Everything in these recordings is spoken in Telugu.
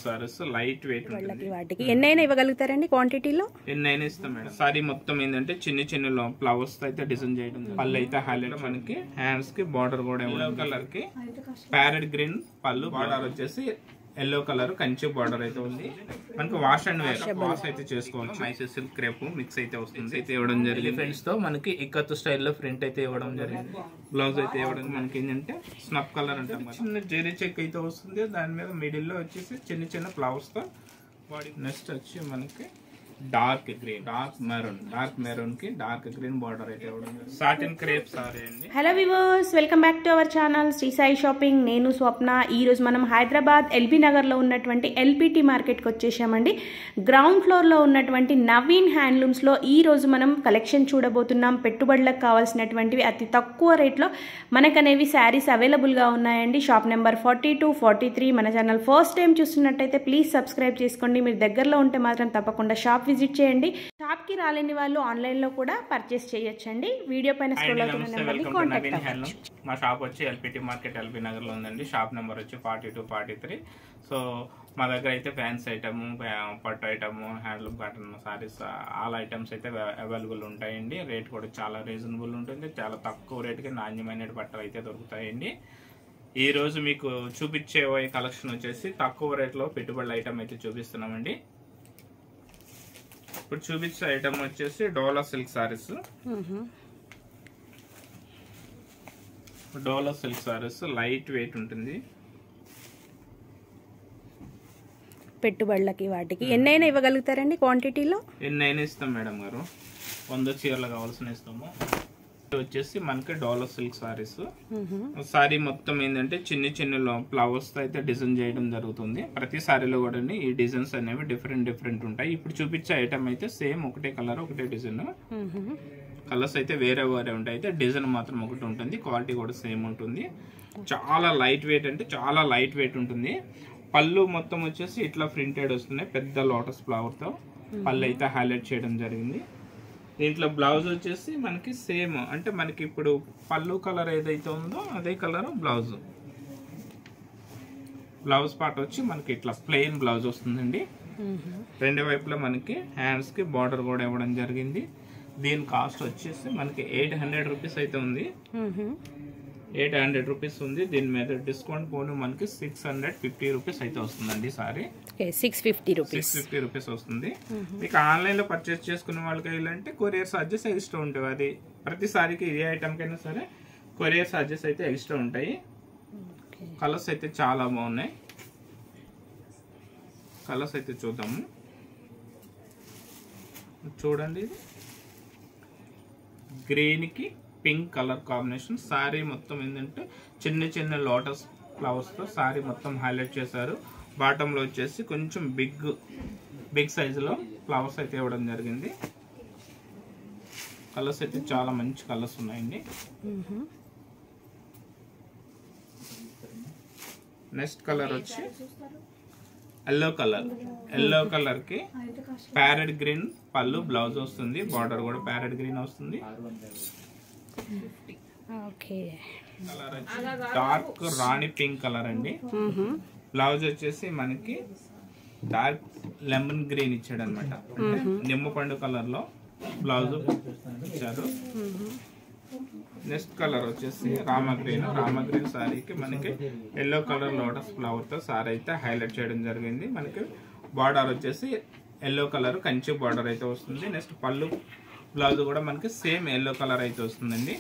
సారీస్ లైట్ వెయిట్ ఉంటుంది వాళ్ళకి వాటికి ఎన్నైనా ఇవ్వగలుగుతారండి క్వాంటిటీలో ఎన్నైనా ఇస్తాం మేడం సారీ మొత్తం ఏంటంటే చిన్న చిన్న ఫ్లవర్స్ అయితే డిజైన్ చేయడం పళ్ళు అయితే హైలైట్ మనకి హ్యాండ్స్ కి బార్డర్ కూడా ఎల్లో కలర్ కి ప్యారెట్ గ్రీన్ పళ్ళు బార్డర్ వచ్చేసి ఎల్లో కలర్ కంచి బార్డర్ అయితే ఉంది మనకి వాష్ అండ్ వేర్ వాష్ అయితే చేసుకోవచ్చు మైసూర్ సిల్క్ క్రేప్ మిక్స్ అయితే వస్తుంది అయితే ఇవ్వడం జరిగింది ఫ్రెండ్స్ తో మనకి ఇక్కత్ స్టైల్లో ప్రింట్ అయితే ఇవ్వడం జరిగింది బ్లౌజ్ అయితే ఇవ్వడం మనకి ఏంటంటే స్నప్ కలర్ అంటాం కదా. చిన్న జెరీ చెక్ అయితే వస్తుంది దాని మీద మిడిల్ లో వచ్చేసి చిన్న చిన్న ఫ్లవర్స్ తో బాడీ నెక్స్ట్ వచ్చి మనకి dark green dark maroon dark maroon కి డార్క్ గ్రీన్ బార్డర్ అయితే ఇవ్వడం సాటిన్ క్రేప్ సారీ అండి hello viewers welcome back to our channel Shri Sai shopping నేను స్వప్న ఈ రోజు మనం హైదరాబాద్ ఎల్బీ నగర్లో ఉన్నటువంటి ఎల్పిటి మార్కెట్కి వచ్చేసామండి గ్రౌండ్ ఫ్లోర్లో ఉన్నటువంటి నవీన్ హ్యాండ్లూమ్స్లో ఈ రోజు మనం కలెక్షన్ చూడబోతున్నాం పెట్టుబడులకు కావాల్సినటువంటివి అతి తక్కువ రేట్లో మనకనేవి శారీస్ అవైలబుల్గా ఉన్నాయండి shop number forty two forty three మన ఛానల్ ఫస్ట్ టైం చూస్తున్నట్టయితే ప్లీజ్ సబ్స్క్రైబ్ చేసుకోండి మీరు దగ్గరలో ఉంటే మాత్రం తప్పకుండా షాప్ విజిట్ చేయండి షాప్కి రాలేని వాళ్ళు ఆన్లైన్లో కూడా పర్చేస్ చేయొచ్చండి వీడియో పైన స్క్రోల్ అవుతున్న నమస్తే నెంబర్ని వెల్కమ్ టు కాంటాక్ట్ నవీన్ అవ్వచ్చు హ్యాండ్లూమ్ మా షాప్ వచ్చి ఎల్పిటి మార్కెట్ ఎల్బీ నగర్ లో ఉందండి షాప్ నెంబర్ వచ్చి forty two forty three so మా దగ్గర అయితే ఫ్యాన్స్ ఐటమ్ పట్టు item handloom cotton saris all items అయితే అవైలబుల్ ఉంటాయండి రేట్ కూడా చాలా రీజనబుల్ ఉంటుంది చాలా తక్కువ రేటుకి నాణ్యమైన బట్టలు అయితే దొరుకుతాయండి ఈ రోజు మీకు చూపించే కలెక్షన్ వచ్చేసి తక్కువ రేట్లో పెట్టుబడుల ఐటమ్ అయితే చూపిస్తున్నామండి ఇప్పుడు చూపించే ఐటమ్ వచ్చేసి dola silk saris dola silk saris light weight ఉంటుంది పెట్టుబడులకి వాటికి ఎన్నైనా ఇవ్వగలుగుతారండి క్వాంటిటీలో ఎన్నైనా ఇస్తాం మేడం గారు వంద చీరలు కావాల్సిన ఇస్తాము ఇది వచ్చేసి మనకి డోలా సిల్క్ సారీస్ సారీ మొత్తం ఏంటంటే చిన్న చిన్న ఫ్లవర్స్ తో అయితే డిజైన్ చేయడం జరుగుతుంది ప్రతి సారీలో కూడా ఈ డిజైన్స్ అనేవి డిఫరెంట్ డిఫరెంట్ ఉంటాయి ఇప్పుడు చూపించే ఐటమ్ అయితే సేమ్ ఒకటే కలర్ ఒకటే డిజైన్ కలర్స్ అయితే వేరే వేరే ఉంటాయి అయితే డిజైన్ మాత్రం ఒకటి ఉంటుంది క్వాలిటీ కూడా సేమ్ ఉంటుంది చాలా లైట్ వెయిట్ అంటే చాలా లైట్ వెయిట్ ఉంటుంది పళ్ళు మొత్తం వచ్చేసి ఇట్లా ప్రింటెడ్ వస్తున్నాయి పెద్ద లోటస్ ఫ్లవర్ తో పళ్ళు అయితే హైలైట్ చేయడం జరిగింది దీంట్లో బ్లౌజ్ వచ్చేసి మనకి సేమ్ అంటే మనకి ఇప్పుడు పళ్ళు కలర్ ఏదైతే ఉందో అదే కలర్ బ్లౌజ్ బ్లౌజ్ పార్ట్ వచ్చి మనకి ఇట్లా ప్లెయిన్ బ్లౌజ్ వస్తుందండి రెండు వైపులా మనకి హ్యాండ్స్ కి బార్డర్ కూడా ఇవ్వడం జరిగింది దీని కాస్ట్ వచ్చేసి మనకి ఎయిట్ హండ్రెడ్ రూపీస్ అయితే ఉంది ఎయిట్ హండ్రెడ్ రూపీస్ ఉంది దీని మీద డిస్కౌంట్ పోను మనకి సిక్స్ హండ్రెడ్ ఫిఫ్టీ రూపీస్ అయితే వస్తుందండి sorry okay six fifty rupees six fifty rupees వస్తుంది మీకు ఆన్లైన్ లో పర్చేస్ చేసుకునే వాళ్ళకి వెళ్ళంటే కొరియర్ చార్జెస్ ఎక్స్ట్రా ఉంటాయి అది ప్రతి సారీకి ఏ ఐటమ్ కైనా సరే కొరియర్ చార్జెస్ అయితే ఎక్స్ట్రా ఉంటాయి కలర్స్ అయితే చాలా బాగున్నాయి కలర్స్ అయితే చూద్దాము చూడండి ఇది గ్రీన్ కి పింక్ కలర్ కాంబినేషన్ సారీ మొత్తం ఏంటంటే చిన్న చిన్న లోటస్ ఫ్లవర్స్ తో సారీ మొత్తం హైలైట్ చేశారు బాటమ్ లో వచ్చేసి కొంచెం బిగ్ బిగ్ సైజ్ లో ఫ్లవర్స్ అయితే ఇవ్వడం జరిగింది కలర్స్ అయితే చాలా మంచి కలర్స్ ఉన్నాయండి నెక్స్ట్ కలర్ వచ్చి ఎల్లో కలర్ ఎల్లో కలర్ కి ప్యారెట్ గ్రీన్ పళ్ళు బ్లౌజ్ వస్తుంది బార్డర్ కూడా ప్యారెట్ గ్రీన్ వస్తుంది ఓకే కలర్ వచ్చి డార్క్ రాణి పింక్ కలర్ అండి బ్లౌజ్ వచ్చేసి మనకి డార్క్ లెమన్ గ్రీన్ ఇచ్చాడు అనమాట నిమ్మ పండు కలర్ లో బ్లౌజ్ ఇచ్చారు నెక్స్ట్ కలర్ వచ్చేసి రామ గ్రీన్ రామ గ్రీన్ సారీకి మనకి ఎల్లో కలర్ లోటస్ ఫ్లవర్ తో సారీ అయితే హైలైట్ చేయడం జరిగింది మనకి బార్డర్ వచ్చేసి ఎల్లో కలర్ కంచి బార్డర్ అయితే వస్తుంది నెక్స్ట్ పళ్ళు బ్లౌజ్ కూడా మనకి సేమ్ ఎల్లో కలర్ అయితే వస్తుందండి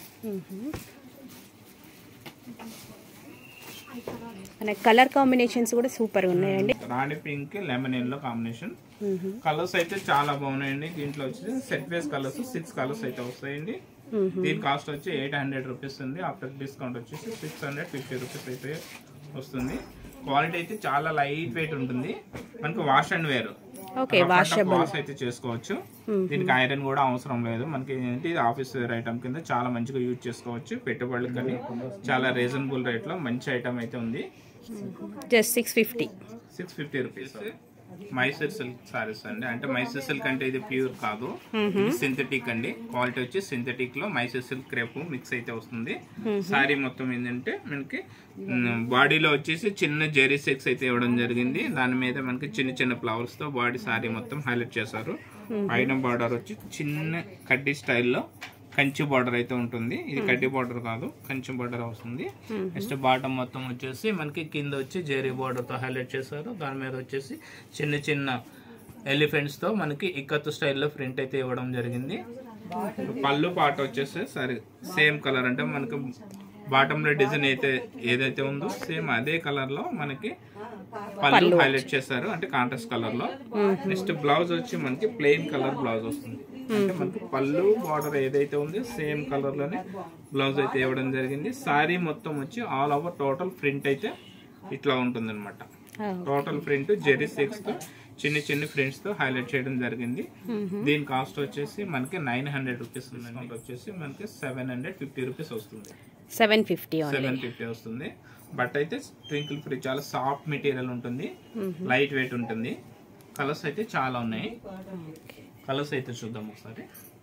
మన కలర్ కాంబినేషన్స్ కూడా సూపర్ ఉన్నాయండి rani pink lemon yellow combination colours అయితే చాలా బాగున్నాయండి దీంట్లో వచ్చి సెట్ వేస్ కలర్స్ సిక్స్ కలర్స్ అయితే వస్తాయండి దీని కాస్ట్ వచ్చి ఎయిట్ హండ్రెడ్ రూపీస్ ఉంది ఆఫ్టర్ డిస్కౌంట్ వచ్చేసి సిక్స్ హండ్రెడ్ ఫిఫ్టీ రూపీస్ అయితే వస్తుంది క్వాలిటీ అయితే చాలా లైట్ వెయిట్ ఉంటుంది మనకు wash and wear okay washable wash అయితే చేసుకోవచ్చు దీనికి ఐరన్ కూడా అవసరం లేదు మనకి ఏంటి ఆఫీస్ వేర్ ఐటమ్ కింద చాలా మంచిగా యూజ్ చేసుకోవచ్చు పెట్టుబడులు కానీ చాలా రీజనబుల్ రేట్ లో మంచి ఐటమ్ అయితే ఉంది just six fifty six fifty rupees Mysore silk saris అండి అంటే మైసూర్ సిల్క్ అంటే ఇది ప్యూర్ కాదు ఇది సింథటిక్ అండి క్వాలిటీ వచ్చి సింథటిక్ లో మైసూర్ సిల్క్ క్రేప్ మిక్స్ అయితే వస్తుంది సారీ మొత్తం ఏంటంటే మనకి బాడీలో వచ్చేసి చిన్న జెరీ సెక్స్ అయితే ఇవ్వడం జరిగింది దాని మీద మనకి చిన్న చిన్న ఫ్లవర్స్ తో బాడీ సారీ మొత్తం హైలైట్ చేశారు పైన బార్డర్ వచ్చి చిన్న కడ్డీ స్టైల్లో కంచి బార్డర్ అయితే ఉంటుంది ఇది కడ్డీ బార్డర్ కాదు కంచి బార్డర్ వస్తుంది నెక్స్ట్ బాటమ్ మొత్తం వచ్చేసి మనకి కింద వచ్చి జెరీ బార్డర్ తో హైలైట్ చేశారు దాని మీద వచ్చేసి చిన్న చిన్న ఎలిఫెంట్స్ తో మనకి ఇక్కత్ స్టైల్లో ప్రింట్ అయితే ఇవ్వడం జరిగింది పళ్ళు పాట వచ్చేసి సరే సేమ్ కలర్ అంటే మనకి బాటమ్ లో డిజైన్ అయితే ఏదైతే ఉందో సేమ్ అదే కలర్ లో మనకి పళ్ళు హైలైట్ చేశారు అంటే కాంట్రాస్ట్ కలర్ లో నెక్స్ట్ బ్లౌజ్ వచ్చి మనకి ప్లెయిన్ కలర్ బ్లౌజ్ వస్తుంది అంటే మనకి పళ్ళు బార్డర్ ఏదైతే ఉందో సేమ్ కలర్ లోనే బ్లౌజ్ అయితే ఇవ్వడం జరిగింది సారీ మొత్తం వచ్చి ఆల్ ఓవర్ టోటల్ ప్రింట్ అయితే ఇట్లా ఉంటుంది అనమాట టోటల్ ప్రింట్ జెరీ సిక్స్ తో చిన్న చిన్న ప్రింట్స్ తో హైలైట్ చేయడం జరిగింది దీని కాస్ట్ వచ్చేసి మనకి నైన్ హండ్రెడ్ రూపీస్ ఉందండి వచ్చేసి మనకి సెవెన్ హండ్రెడ్ ఫిఫ్టీ రూపీస్ వస్తుంది సెవెన్ ఫిఫ్టీ సెవెన్ ఫిఫ్టీ వస్తుంది బట్ అయితే ట్వింకిల్ ఫ్రీ చాలా సాఫ్ట్ మెటీరియల్ ఉంటుంది లైట్ వెయిట్ ఉంటుంది కలర్స్ అయితే చాలా ఉన్నాయి కలర్స్ అయితే చూద్దాం ఒకసారి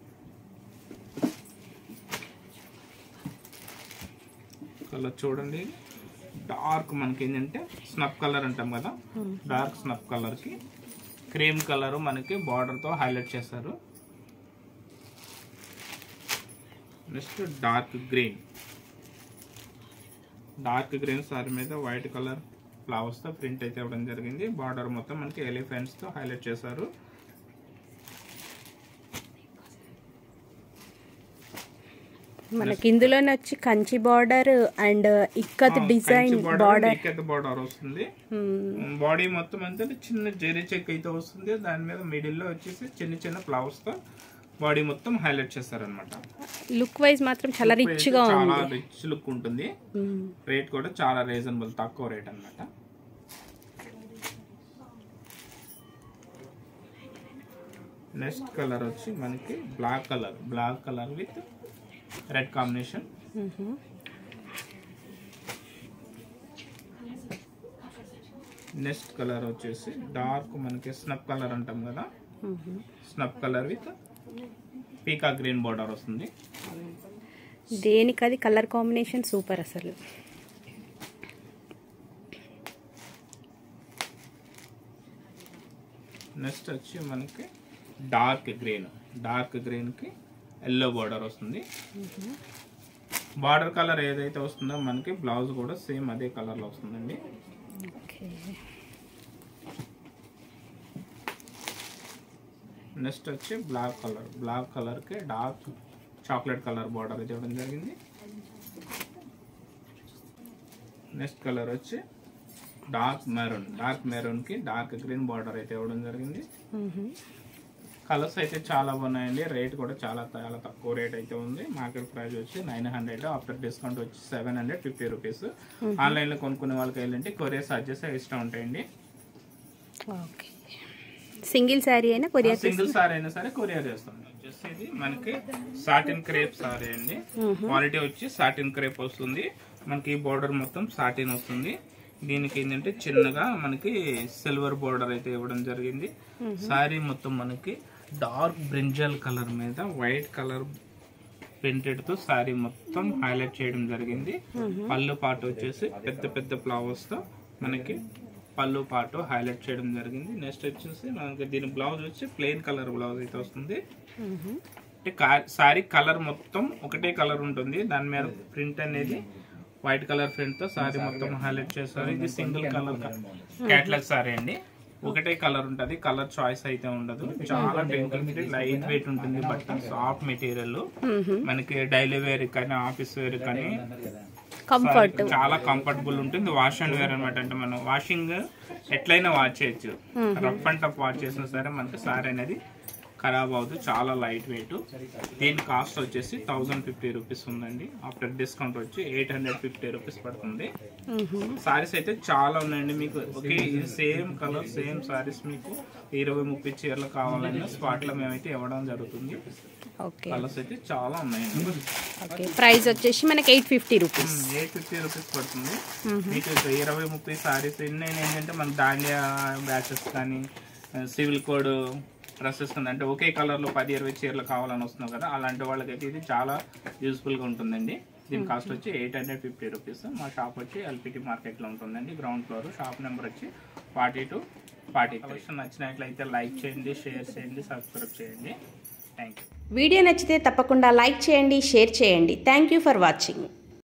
కలర్ చూడండి డార్క్ మనకి ఏంటంటే స్నప్ కలర్ అంటాం కదా డార్క్ స్నప్ కలర్ కి క్రీమ్ కలర్ మనకి బార్డర్ తో హైలైట్ చేశారు next dark green dark green sari మీద వైట్ కలర్ ఫ్లవర్స్ తో ప్రింట్ అయితే ఇవ్వడం జరిగింది బార్డర్ మొత్తం మనకి ఎలిఫెంట్స్ తో హైలైట్ చేశారు మనకి ఇందులోనే వచ్చి Kanchi border and ikat design border border వస్తుంది బాడీ మొత్తం అంతా చిన్న జెరీ చెక్ అయితే వస్తుంది దాని మీద మిడిల్ లో వచ్చేసి చిన్న చిన్న ఫ్లవర్స్ తో బాడీ మొత్తం హైలైట్ చేస్తారనమాట లుక్ వైజ్ మాత్రం చాలా రిచ్ గా చాలా ఉంది రిచ్ లుక్ ఉంటుంది రేట్ కూడా చాలా రీజనబుల్ తక్కువ రేట్ అన్నమాట నెక్స్ట్ కలర్ వచ్చి మనకి black colour black colour with red combination next colour వచ్చేసి డార్క్ మనకి స్నప్ కలర్ అంటాం కదా స్నప్ కలర్ విత్ పీకా గ్రీన్ బార్డర్ వస్తుంది దేనికి అది కలర్ కాంబినేషన్ సూపర్ అసలు నెక్స్ట్ వచ్చి మనకి డార్క్ గ్రీన్ డార్క్ గ్రీన్ కి ఎల్లో బార్డర్ వస్తుంది బార్డర్ కలర్ ఏదైతే వస్తుందో మనకి బ్లౌజ్ కూడా సేమ్ అదే కలర్ లో వస్తుందండి ఓకే నెక్స్ట్ వచ్చి బ్లాక్ కలర్ బ్లాక్ కలర్ కి డార్క్ చాక్లెట్ కలర్ బార్డర్ అయితే ఇవ్వడం జరిగింది నెక్స్ట్ కలర్ వచ్చి డార్క్ మెరూన్ డార్క్ మెరూన్ కి డార్క్ గ్రీన్ బార్డర్ అయితే ఇవ్వడం జరిగింది కలర్స్ అయితే చాలా బాగున్నాయండి రేట్ కూడా చాలా చాలా తక్కువ రేట్ అయితే ఉంది మార్కెట్ ప్రైస్ వచ్చి నైన్ హండ్రెడ్ ఆఫ్టర్ డిస్కౌంట్ వచ్చి సెవెన్ హండ్రెడ్ ఫిఫ్టీ రూపీస్ ఆన్లైన్లో కొనుక్కునే వాళ్ళకి వెళ్ళంటే కొరియర్ చార్జెస్ ఎక్స్ట్రా ఉంటాయండి ఓకే సింగిల్ శారీ అయినా కొరియర్ సింగిల్ సారీ అయినా సరే కొరియర్ చేస్తాం వచ్చేసి ఇది మనకి సాటిన్ క్రేప్ సారీ అండి క్వాలిటీ వచ్చి సాటిన్ క్రేప్ వస్తుంది మనకి బోర్డర్ మొత్తం సాటిన్ వస్తుంది దీనికి ఏంటంటే చిన్నగా మనకి సిల్వర్ బోర్డర్ అయితే ఇవ్వడం జరిగింది సారీ మొత్తం మనకి డార్క్ బ్రింజల్ కలర్ మీద వైట్ కలర్ ప్రింటెడ్ తో సారీ మొత్తం హైలైట్ చేయడం జరిగింది పళ్ళు పాటు వచ్చేసి పెద్ద పెద్ద ఫ్లవర్స్ తో మనకి పళ్ళు పాటు హైలైట్ చేయడం జరిగింది నెక్స్ట్ వచ్చేసి మనకి దీని బ్లౌజ్ వచ్చి ప్లెయిన్ కలర్ బ్లౌజ్ అయితే వస్తుంది అంటే సారీ కలర్ మొత్తం ఒకటే కలర్ ఉంటుంది దాని మీద ప్రింట్ అనేది వైట్ కలర్ ప్రింట్ తో సారీ మొత్తం హైలైట్ చేస్తారు ఇది సింగిల్ కలర్ క్యాట్లాగ్ సారీ అండి ఒకటే కలర్ ఉంటది కలర్ చాయిస్ అయితే ఉండదు చాలా టెంపుల్ లైట్ వెయిట్ ఉంటుంది బట్ సాఫ్ట్ మెటీరియల్ మనకి డైలీ వేర్ కానీ ఆఫీస్ వేర్ కానీ కంఫర్ట్ చాలా కంఫర్టబుల్ ఉంటుంది వాష్ అండ్ వేర్ అనమాట అంటే మనం వాషింగ్ ఎట్లయినా వాష్ చేయొచ్చు రఫ్ అండ్ టఫ్ వాష్ చేసినా సరే మనకి సారీ అనేది ఖరాబ్ అవుతుంది చాలా లైట్ వెయిట్ దీని కాస్ట్ వచ్చేసి థౌజండ్ ఫిఫ్టీ రూపీస్ ఉందండి ఆఫ్టర్ డిస్కౌంట్ వచ్చి ఎయిట్ హండ్రెడ్ ఫిఫ్టీ రూపీస్ పడుతుంది సారీస్ అయితే చాలా ఉన్నాయండి మీకు ఓకే ఇది సేమ్ కలర్ సేమ్ సారీస్ మీకు ఇరవై ముప్పై చీరలు కావాలన్నా స్పాట్ లో మేమైతే ఇవ్వడం జరుగుతుంది ఓకే కలర్స్ అయితే చాలా ఉన్నాయండి ఓకే ప్రైస్ వచ్చేసి మనకి eight fifty rupees eight fifty rupees పడుతుంది మీకు ఇక్కడ ఇరవై ముప్పై సారీస్ ఎన్ని ఏంటంటే మన దాండియా బ్యాచెస్ కానీ సివిల్ కోడ్ డ్రెస్సెస్ కానీ అంటే ఒకే కలర్లో పది ఇరవై చీరలు కావాలని వస్తున్నావు కదా అలాంటి వాళ్ళకైతే ఇది చాలా యూస్ఫుల్గా ఉంటుందండి దీని కాస్ట్ వచ్చి ఎయిట్ హండ్రెడ్ ఫిఫ్టీ రూపీస్ మా షాప్ వచ్చి ఎల్పిటి మార్కెట్లో ఉంటుందండి గ్రౌండ్ ఫ్లోర్ షాప్ నెంబర్ వచ్చి ఫార్టీ టు ఫార్టీ కలెక్షన్ నచ్చినట్లయితే లైక్ చేయండి షేర్ చేయండి సబ్స్క్రైబ్ చేయండి థ్యాంక్ యూ వీడియో నచ్చితే తప్పకుండా లైక్ చేయండి షేర్ చేయండి థ్యాంక్ యూ ఫర్ వాచింగ్